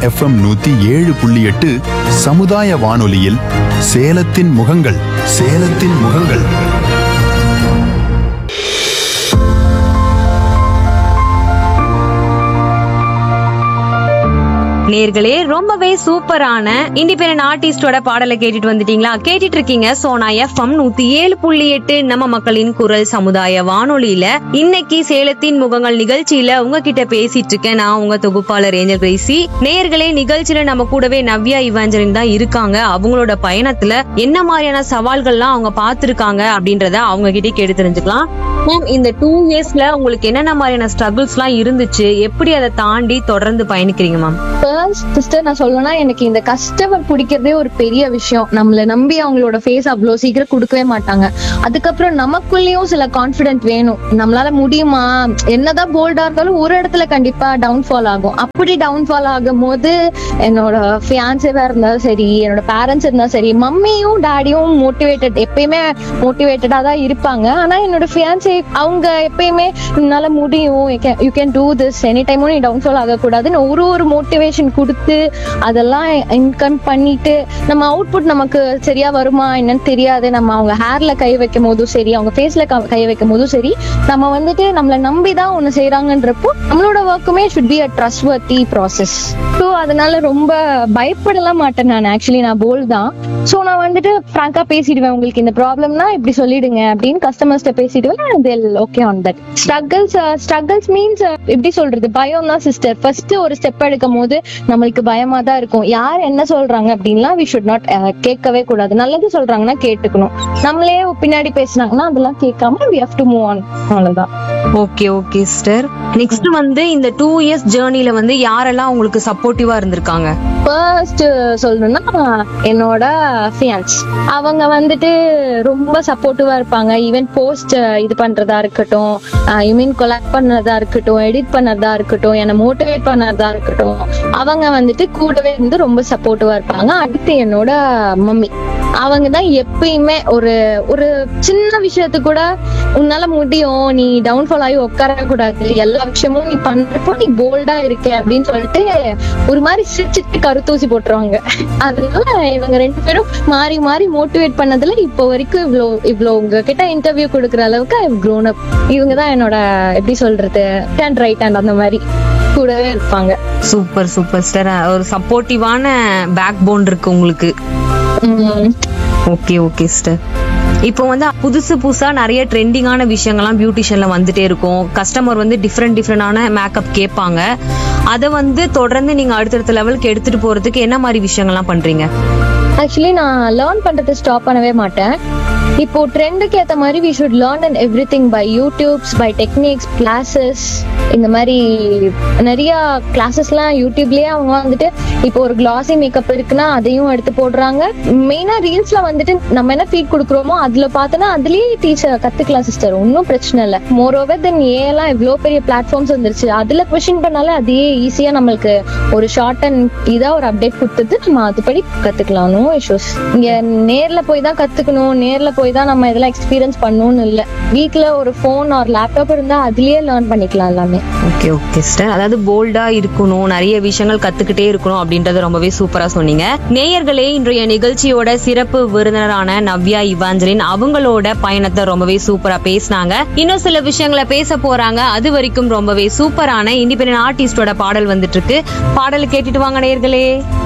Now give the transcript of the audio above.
FM நூத்தி ஏழு புள்ளி எட்டு சமுதாய வானொலியில் சேலத்தின் முகங்கள் சேலத்தின் முகங்கள் நேர்களே ரொம்பவே சூப்பரான இண்டிபெண்டன்ட் ஆர்டிஸ்டோட பாடலை கேட்டுட்டு வந்துட்டீங்களா கேட்டுட்டு இருக்கீங்க சோனா எஃப்எம் நூத்தி ஏழு புள்ளி எட்டு நம்ம மக்களின் குரல் சமுதாய வானொலியில இன்னைக்கு சேலத்தின் முகங்கள் நிகழ்ச்சியில உங்ககிட்ட பேசிட்டு இருக்கேன் நான் உங்க தொகுப்பாளர் ஏஞ்சல் கிரேசி நேர்களே நிகழ்ச்சியில நம்ம கூடவே நவ்யா இவாஞ்சலின் தான் இருக்காங்க அவங்களோட பயணத்துல என்ன மாதிரியான சவால்கள்லாம் அவங்க பார்த்திருக்காங்க அப்படின்றத அவங்க கிட்டே கேட்டு தெரிஞ்சுக்கலாம் மேம் இந்த டூ இயர்ஸ்ல உங்களுக்கு என்னென்ன மாதிரியான ஸ்ட்ரகிள்ஸ் எல்லாம் இருந்துச்சு எப்படி அதை தாண்டி தொடர்ந்து பயணிக்கிறீங்க மேம் ஃபர்ஸ்ட் சிஸ்டர் நான் சொல்லணும்னா எனக்கு இந்த கஸ்டமர் பிடிக்கிறதே ஒரு பெரிய விஷயம் நம்மள நம்பி அவங்களோட ஃபேஸ் அவ்வளோ சீக்கிரம் கொடுக்கவே மாட்டாங்க அதுக்கப்புறம் நமக்குள்ளேயும் சில கான்ஃபிடென்ட் வேணும் நம்மளால முடியுமா என்னதான் போல்டா இருந்தாலும் ஒரு இடத்துல கண்டிப்பா டவுன்ஃபால் ஆகும் அப்படி டவுன்ஃபால் ஆகும் போது என்னோட ஃபியான்சேவா இருந்தாலும் சரி என்னோட பேரண்ட்ஸ் இருந்தாலும் சரி மம்மியும் டாடியும் மோட்டிவேட்டட் எப்பயுமே மோட்டிவேட்டடா தான் இருப்பாங்க ஆனா என்னோட ஃபியான்சே அவங்க எப்பயுமே உன்னால முடியும் you can do this any டைமும் நீ டவுன்ஃபால் ஆகக்கூடாதுன்னு ஒரு ஒரு மோட்டிவேஷன் கொடுத்து அதெல்லாம் இன்கம் பண்ணிட்டு நம்ம அவுட்புட் நமக்கு சரியா வருமா என்னன்னு தெரியாது நம்ம அவங்க ஹேர்ல கை வைக்கும் போதும் சரி அவங்க ஃபேஸ்ல கை வைக்கும் போதும் சரி நம்ம வந்துட்டு நம்மள நம்பி தான் ஒண்ணு செய்யறாங்கன்றப்போ நம்மளோட ஒர்க்குமே should be a trustworthy process so அதனால ரொம்ப பயப்படலாம் மாட்டேன் நான் ஆக்சுவலி நான் போல் தான் ஸோ நான் வந்துட்டு ஃப்ராங்கா பேசிடுவேன் உங்களுக்கு இந்த ப்ராப்ளம்னா இப்படி சொல்லிடுங்க அப்படின்னு கஸ்டமர்ஸ்ட்ட பேசிடுவேன் tell okay on that struggles struggles means எப்படி சொல்றது பயம் தான் சிஸ்டர் ஃபர்ஸ்ட் ஒரு ஸ்டெப் எடுக்கும் போது நம்மளுக்கு பயமா தான் இருக்கும் யார் என்ன சொல்றாங்க அப்படின்லாம் வி ஷுட் நாட் கேட்கவே கூடாது நல்லது சொல்றாங்கன்னா கேட்டுக்கணும் நம்மளே பின்னாடி பேசுனாங்கன்னா அதெல்லாம் கேட்காம we have to move on அவ்வளவுதான் ஓகே ஓகே சிஸ்டர் நெக்ஸ்ட் வந்து இந்த டூ இயர்ஸ் ஜேர்னில வந்து யாரெல்லாம் உங்களுக்கு சப்போர்ட்டிவா இருந்திருக்காங்க ஃபர்ஸ்ட் சொல்லணும்னா என்னோட ஃபியான்ஸ் அவங்க வந்துட்டு ரொம்ப சப்போர்ட்டிவா இருப்பாங்க ஈவன் போஸ்ட் இது பண்றதா இருக்கட்டும் ஐ மீன் கொலாக்ட் பண்ணதா இருக்கட்டும் எடிட் பண்ணதா இருக்கட்டும் என்னை மோட்டிவேட் பண்ணதா இருக்கட்டும் அவங்க வந்துட்டு கூடவே இருந்து ரொம்ப சப்போர்ட்டிவா இருப்பாங்க அடுத்து என்னோட மம்மி அவங்க தான் எப்பயுமே ஒரு ஒரு சின்ன விஷயத்து கூட உன்னால முடியும் நீ டவுன்ஃபால் ஆகி உட்கார கூடாது எல்லா விஷயமும் நீ பண்றப்போ நீ போல்டா இருக்க அப்படின்னு சொல்லிட்டு ஒரு மாதிரி சிரிச்சிட்டு கருத்தூசி போட்டுருவாங்க அதனால இவங்க ரெண்டு பேரும் மாறி மாறி மோட்டிவேட் பண்ணதுல இப்போ வரைக்கும் இவ்ளோ இவ்ளோ உங்ககிட்ட இன்டர்வியூ கொடுக்குற அளவுக்கு ஐ க்ரோன் அப் இவங்க தான் என்னோட எப்படி சொல்றது ஹேண்ட் ரைட் ஹேண்ட் அந்த மாதிரி கூடவே இருப்பாங்க சூப்பர் சூப்பர் சிஸ்டர் ஒரு சப்போர்ட்டிவான பேக் போன் இருக்கு உங்களுக்கு உம் ஓகே ஓகே சிஸ்டர் இப்போ வந்து புதுசு புதுசா நிறைய ட்ரெண்டிங்கான விஷயங்கள்லாம் பியூட்டிஷியன்ல வந்துட்டே இருக்கும் கஸ்டமர் வந்து டிஃப்ரெண்ட் டிஃப்ரெண்டான மேக்கப் கேட்பாங்க அதை வந்து தொடர்ந்து நீங்க அடுத்தடுத்த லெவலுக்கு எடுத்துட்டு போறதுக்கு என்ன மாதிரி விஷயங்கள்லாம் பண்றீங்க ஆக்சுவலி நான் லேர்ன் பண்றது ஸ்டாப் பண்ணவே மாட்டேன் இப்போ ட்ரெண்டுக்கு ஏத்த மாதிரி we should learn and everything by YouTubes by techniques classes இந்த மாதிரி நிறைய கிளாஸஸ்லாம் யூடியூப்லயே அவங்க வந்துட்டு இப்போ ஒரு கிளாசி மேக்கப் இருக்குன்னா அதையும் எடுத்து போடுறாங்க மெயினா ரீல்ஸ்ல வந்துட்டு நம்ம என்ன ஃபீட் கொடுக்குறோமோ அதுல பார்த்தோன்னா அதுலயே டீச்சர் கத்துக்கலாம் சிஸ்டர் ஒன்றும் பிரச்சனை இல்லை மோர் ஓவர் தென் ஏலாம் இவ்வளோ பெரிய பிளாட்ஃபார்ம்ஸ் வந்துருச்சு அதுல கொஸ்டின் பண்ணாலே அதே ஈஸியா நம்மளுக்கு ஒரு ஷார்ட் அண்ட் இதா ஒரு அப்டேட் கொடுத்தது நம்ம அதுபடி கத்துக்கலாம் நோ இஷ்யூஸ் இங்க நேர்ல போய் தான் கத்துக்கணும் நேர்ல போய் தான் நம்ம இதெல்லாம் எக்ஸ்பீரியன்ஸ் பண்ணணும்னு இல்ல வீட்ல ஒரு ஃபோன் ஒரு லேப்டாப் இருந்தா அதுலயே லேர்ன் பண்ணிக்கலாம் எல்லாமே ஓகே ஓகே சிஸ்டர் அதாவது போல்டா இருக்கணும் நிறைய விஷயங்கள் கத்துக்கிட்டே இருக்கணும் அப்படின்றத ரொம்பவே சூப்பரா சொன்னீங்க நேயர்களே இன்றைய நிகழ்ச்சியோட சிறப்பு விருந்தினரான நவ்யா இவாஞ்சலின் அவங்களோட பயணத்தை ரொம்பவே சூப்பரா பேசினாங்க இன்னும் சில விஷயங்களை பேச போறாங்க அது வரைக்கும் ரொம்பவே சூப்பரான இண்டிபெண்டன்ட் ஆர்டிஸ்டோட பாடல் வந்துட்டு இருக்கு பாடல் கேட்டுட்டு வாங்க நேயர்களே